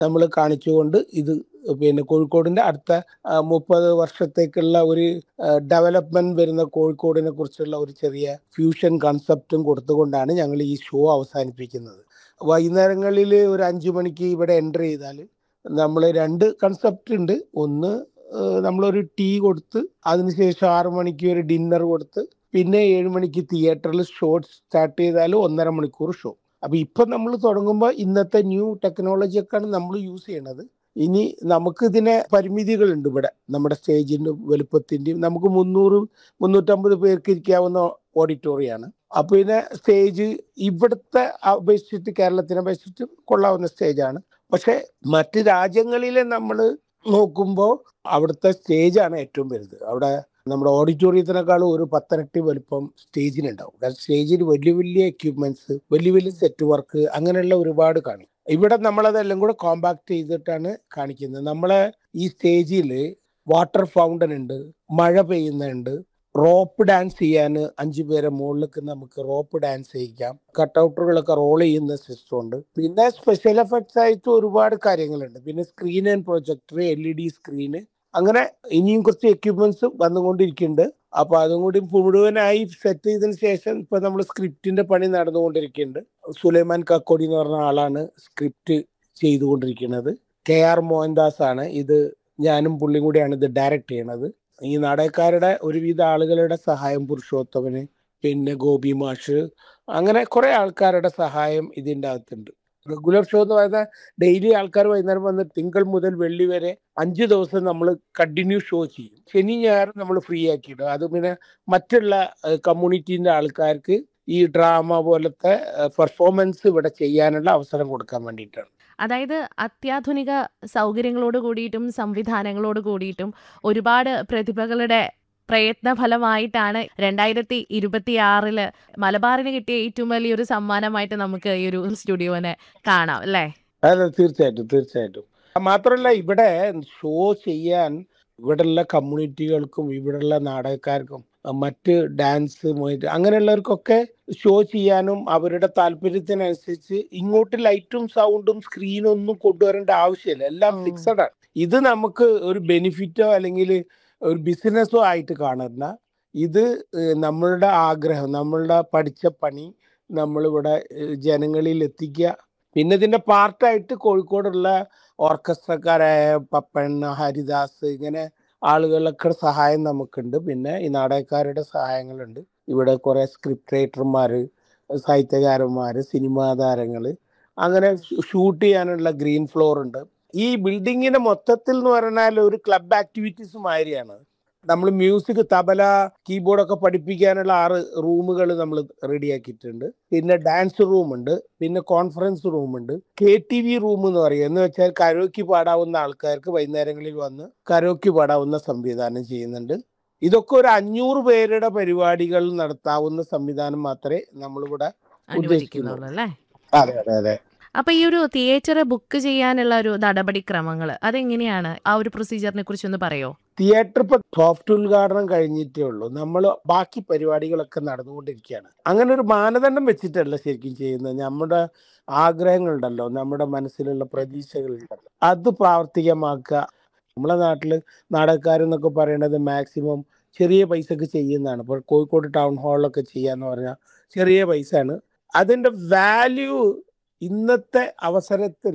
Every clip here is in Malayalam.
നമ്മൾ കാണിച്ചുകൊണ്ട് ഇത് പിന്നെ കോഴിക്കോടിന്റെ അടുത്ത മുപ്പത് വർഷത്തേക്കുള്ള ഒരു ഡെവലപ്മെന്റ് വരുന്ന കോഴിക്കോടിനെ കുറിച്ചുള്ള ഒരു ചെറിയ ഫ്യൂഷൻ കൺസെപ്റ്റും കൊടുത്തുകൊണ്ടാണ് ഞങ്ങൾ ഈ ഷോ അവസാനിപ്പിക്കുന്നത് വൈകുന്നേരങ്ങളിൽ ഒരു അഞ്ചു മണിക്ക് ഇവിടെ എൻ്റർ ചെയ്താൽ നമ്മൾ രണ്ട് കൺസെപ്റ്റ് ഉണ്ട് ഒന്ന് ഏഹ് നമ്മളൊരു ടീ കൊടുത്ത് അതിനുശേഷം ആറ് മണിക്ക് ഒരു ഡിന്നർ കൊടുത്ത് പിന്നെ ഏഴ് മണിക്ക് തിയേറ്ററിൽ ഷോ സ്റ്റാർട്ട് ചെയ്താൽ ഒന്നര മണിക്കൂർ ഷോ അപ്പൊ ഇപ്പൊ നമ്മൾ തുടങ്ങുമ്പോൾ ഇന്നത്തെ ന്യൂ ടെക്നോളജി ഒക്കെയാണ് നമ്മൾ യൂസ് ചെയ്യണത് ഇനി നമുക്ക് ഇതിനെ പരിമിതികളുണ്ട് ഇവിടെ നമ്മുടെ സ്റ്റേജിന്റെ വലുപ്പത്തിന്റെയും നമുക്ക് മുന്നൂറ് മുന്നൂറ്റമ്പത് പേർക്ക് ഇരിക്കാവുന്ന ഓഡിറ്റോറിയമാണ് അപ്പൊ ഇതിനെ സ്റ്റേജ് ഇവിടുത്തെ അപേക്ഷിച്ചിട്ട് കേരളത്തിനെ അപേക്ഷിച്ചിട്ട് കൊള്ളാവുന്ന സ്റ്റേജാണ് പക്ഷെ മറ്റ് രാജ്യങ്ങളിലെ നമ്മൾ നോക്കുമ്പോൾ അവിടുത്തെ സ്റ്റേജാണ് ഏറ്റവും വലുത് അവിടെ നമ്മുടെ ഓഡിറ്റോറിയത്തിനേക്കാളും ഒരു പത്തരട്ടി വലുപ്പം സ്റ്റേജിനുണ്ടാവും കാരണം സ്റ്റേജിൽ വലിയ വലിയ എക്യുപ്മെന്റ്സ് വലിയ വലിയ സെറ്റ് വർക്ക് അങ്ങനെയുള്ള ഒരുപാട് കാണും ഇവിടെ നമ്മളതെല്ലാം കൂടെ കോമ്പാക്ട് ചെയ്തിട്ടാണ് കാണിക്കുന്നത് നമ്മളെ ഈ സ്റ്റേജിൽ വാട്ടർ ഫൗണ്ടൻ ഉണ്ട് മഴ പെയ്യുന്നുണ്ട് റോപ്പ് ഡാൻസ് ചെയ്യാൻ അഞ്ചു പേരെ മുകളിലേക്ക് നമുക്ക് റോപ്പ് ഡാൻസ് ചെയ്യിക്കാം കട്ടൗട്ടുകളൊക്കെ റോൾ ചെയ്യുന്ന സിസ്റ്റം ഉണ്ട് പിന്നെ സ്പെഷ്യൽ എഫക്ട്സ് ആയിട്ട് ഒരുപാട് കാര്യങ്ങളുണ്ട് പിന്നെ screen and projector L E D screen അങ്ങനെ ഇനിയും കുറച്ച് എക്യുപ്മെന്റ്സ് വന്നുകൊണ്ടിരിക്കുന്നുണ്ട് അപ്പൊ അതും കൂടി മുഴുവനായി സെറ്റ് ചെയ്തതിനു ശേഷം ഇപ്പൊ നമ്മൾ സ്ക്രിപ്റ്റിന്റെ പണി നടന്നുകൊണ്ടിരിക്കുന്നുണ്ട് സുലൈമാൻ കക്കോടി എന്ന് പറഞ്ഞ ആളാണ് സ്ക്രിപ്റ്റ് ചെയ്തുകൊണ്ടിരിക്കുന്നത് കെ ആർ മോഹൻദാസ് ആണ് ഇത് ഞാനും പുള്ളിയും കൂടിയാണ് ഇത് ഡയറക്റ്റ് ചെയ്യണത് ഈ നാടകക്കാരുടെ ഒരുവിധ ആളുകളുടെ സഹായം പുരുഷോത്തമന് പിന്നെ ഗോപി മാഷ് അങ്ങനെ കുറെ ആൾക്കാരുടെ സഹായം ഇതിൻ്റെ അകത്തുണ്ട് റെഗുലർ ഷോ എന്ന് പറയുന്നത് ഡെയിലി ആൾക്കാർ വൈകുന്നേരം വന്ന് തിങ്കൾ മുതൽ വെള്ളി വരെ അഞ്ച് ദിവസം നമ്മൾ കണ്ടിന്യൂ ഷോ ചെയ്യും ശനി ഞായർ നമ്മൾ ഫ്രീ ആക്കിയിടും അത് പിന്നെ മറ്റുള്ള കമ്മ്യൂണിറ്റീൻ്റെ ആൾക്കാർക്ക് ഈ ഡ്രാമ പോലത്തെ പെർഫോമൻസ് ഇവിടെ ചെയ്യാനുള്ള അവസരം കൊടുക്കാൻ വേണ്ടിയിട്ടാണ് അതായത് അത്യാധുനിക സൗകര്യങ്ങളോട് കൂടിയിട്ടും സംവിധാനങ്ങളോട് കൂടിയിട്ടും ഒരുപാട് പ്രതിഭകളുടെ പ്രയത്ന ഫലമായിട്ടാണ് രണ്ടായിരത്തി ഇരുപത്തി ആറില് മലബാറിന് കിട്ടിയ ഏറ്റവും വലിയൊരു സമ്മാനമായിട്ട് നമുക്ക് ഈ ഒരു സ്റ്റുഡിയോനെ കാണാം അല്ലേ അതെ തീർച്ചയായിട്ടും തീർച്ചയായിട്ടും മാത്രമല്ല ഇവിടെ ഷോ ചെയ്യാൻ ഇവിടെയുള്ള കമ്മ്യൂണിറ്റികൾക്കും ഇവിടെയുള്ള നാടകക്കാർക്കും മറ്റ് ഡാൻസ് മൊയ്റ്റ് അങ്ങനെയുള്ളവർക്കൊക്കെ ഷോ ചെയ്യാനും അവരുടെ താല്പര്യത്തിനനുസരിച്ച് ഇങ്ങോട്ട് ലൈറ്റും സൗണ്ടും സ്ക്രീനും ഒന്നും കൊണ്ടുവരേണ്ട ആവശ്യമില്ല എല്ലാം ഉം. ഫിക്സഡ് ആണ് ഇത് നമുക്ക് ഒരു ബെനിഫിറ്റോ അല്ലെങ്കിൽ ഒരു ബിസിനസ്സോ ആയിട്ട് കാണുന്ന ഇത് ഏഹ്, നമ്മളുടെ ആഗ്രഹം നമ്മളുടെ പഠിച്ച പണി നമ്മളിവിടെ ഏഹ്, ജനങ്ങളിൽ എത്തിക്കുക പിന്നെ ഇതിന്റെ പാർട്ടായിട്ട് കോഴിക്കോടുള്ള ഓർക്കസ്ട്രക്കാരായ പപ്പൻ ഹരിദാസ് ഇങ്ങനെ ആളുകളൊക്കെ സഹായം നമുക്കുണ്ട് പിന്നെ ഈ നാടകക്കാരുടെ സഹായങ്ങളുണ്ട് ഇവിടെ കുറെ സ്ക്രിപ്റ്റ് റൈറ്റർമാർ സാഹിത്യകാരന്മാർ സിനിമാ താരങ്ങൾ അങ്ങനെ ഷൂട്ട് ചെയ്യാനുള്ള ഗ്രീൻ ഫ്ലോർ ഉണ്ട് ഈ ബിൽഡിങ്ങിന്റെ മൊത്തത്തിൽ എന്ന് പറഞ്ഞാൽ ഒരു ക്ലബ് ആക്ടിവിറ്റീസ് മാതിരിയാണ് നമ്മൾ മ്യൂസിക് തബല കീബോർഡൊക്കെ പഠിപ്പിക്കാനുള്ള ആറ് റൂമുകൾ നമ്മൾ റെഡിയാക്കിയിട്ടുണ്ട് പിന്നെ ഡാൻസ് റൂം ഉണ്ട് പിന്നെ കോൺഫറൻസ് റൂം ഉണ്ട് കെ ടി വി റൂം എന്ന് പറയും എന്ന് വെച്ചാൽ കരോക്കി പാടാവുന്ന ആൾക്കാർക്ക് വൈകുന്നേരങ്ങളിൽ വന്ന് കരോക്കി പാടാവുന്ന സംവിധാനം ചെയ്യുന്നുണ്ട് ഇതൊക്കെ ഒരു അഞ്ഞൂറ് പേരുടെ പരിപാടികൾ നടത്താവുന്ന സംവിധാനം മാത്രമേ നമ്മളിവിടെ അനുവദിക്കുന്നുള്ളൂ അല്ലേ അതെ അതെ അതെ അപ്പൊ ഈ ഒരു തിയേറ്റർ ബുക്ക് ചെയ്യാനുള്ള ഒരു നടപടിക്രമങ്ങൾ അതെങ്ങനെയാണ് ആ ഒരു പ്രൊസീജിയറിനെ കുറിച്ച് ഒന്ന് പറയോ തിയേറ്റർ ഇപ്പൊ സോഫ്റ്റ് ഉദ്ഘാടനം കഴിഞ്ഞിട്ടേ ഉള്ളൂ നമ്മൾ ബാക്കി പരിപാടികളൊക്കെ നടന്നുകൊണ്ടിരിക്കുകയാണ് അങ്ങനെ ഒരു മാനദണ്ഡം വെച്ചിട്ടല്ല ശരിക്കും ചെയ്യുന്നത് നമ്മുടെ ആഗ്രഹങ്ങളുണ്ടല്ലോ നമ്മുടെ മനസ്സിലുള്ള പ്രതീക്ഷകളുണ്ടല്ലോ അത് പ്രാവർത്തികമാക്കുക നമ്മളെ നാട്ടിൽ നാടകക്കാരെന്നൊക്കെ പറയണത് മാക്സിമം ചെറിയ പൈസക്ക് ചെയ്യുന്നതാണ് ഇപ്പോൾ കോഴിക്കോട് ടൗൺ ഹാളിലൊക്കെ ചെയ്യാന്ന് പറഞ്ഞാൽ ചെറിയ പൈസയാണ് അതിന്റെ വാല്യൂ ഇന്നത്തെ അവസരത്തിൽ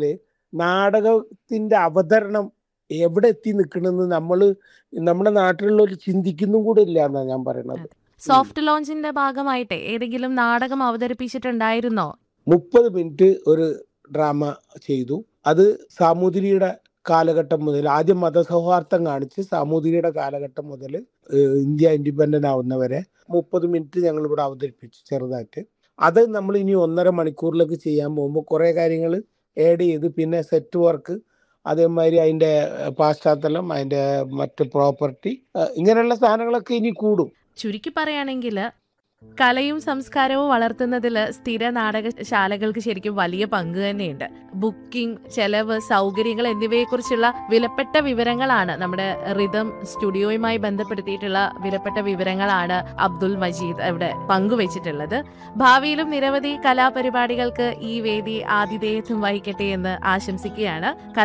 നാടകത്തിന്റെ അവതരണം എവിടെ എത്തി നിൽക്കണമെന്ന് നമ്മൾ നമ്മുടെ നാട്ടിലുള്ളവർ ചിന്തിക്കുന്നും കൂടെ ഇല്ല എന്നാണ് ഞാൻ പറയുന്നത് സോഫ്റ്റ് ലോഞ്ചിന്റെ ഭാഗമായിട്ട് ഏതെങ്കിലും നാടകം അവതരിപ്പിച്ചിട്ടുണ്ടായിരുന്നോ മുപ്പത് മിനിറ്റ് ഒരു ഡ്രാമ ചെയ്തു അത് സാമൂതിരിയുടെ കാലഘട്ടം മുതൽ ആദ്യം മതസൗഹാർദ്ദം കാണിച്ച് സാമൂതിരിയുടെ കാലഘട്ടം മുതൽ ഏഹ്, ഇന്ത്യ ഇൻഡിപെൻഡന്റ് ആവുന്നവരെ മുപ്പത് മിനിറ്റ് ഞങ്ങൾ ഇവിടെ അവതരിപ്പിച്ചു ചെറുതായിട്ട് അത് നമ്മൾ ഇനി ഒന്നര മണിക്കൂറിലേക്ക് ചെയ്യാൻ പോകുമ്പോൾ കുറേ കാര്യങ്ങൾ ആഡ് ചെയ്ത് പിന്നെ സെറ്റ് വർക്ക് അതേമാതിരി അതിൻ്റെ പാശ്ചാത്തലം അതിൻ്റെ മറ്റ് പ്രോപ്പർട്ടി ഇങ്ങനെയുള്ള സാധനങ്ങളൊക്കെ ഇനി കൂടും ചുരുക്കി പറയുകയാണെങ്കിൽ കലയും സംസ്കാരവും വളർത്തുന്നതിൽ സ്ഥിര നാടകശാലകൾക്ക് ശരിക്കും വലിയ പങ്ക് തന്നെയുണ്ട് ബുക്കിംഗ് ചെലവ് സൗകര്യങ്ങൾ എന്നിവയെക്കുറിച്ചുള്ള വിലപ്പെട്ട വിവരങ്ങളാണ് നമ്മുടെ റിതം സ്റ്റുഡിയോയുമായി ബന്ധപ്പെടുത്തിയിട്ടുള്ള വിലപ്പെട്ട വിവരങ്ങളാണ് അബ്ദുൽ മജീദ് അവിടെ പങ്കുവച്ചിട്ടുള്ളത് ഭാവിയിലും നിരവധി കലാപരിപാടികൾക്ക് ഈ വേദി ആതിഥേയത്വം വഹിക്കട്ടെ എന്ന് ആശംസിക്കുകയാണ്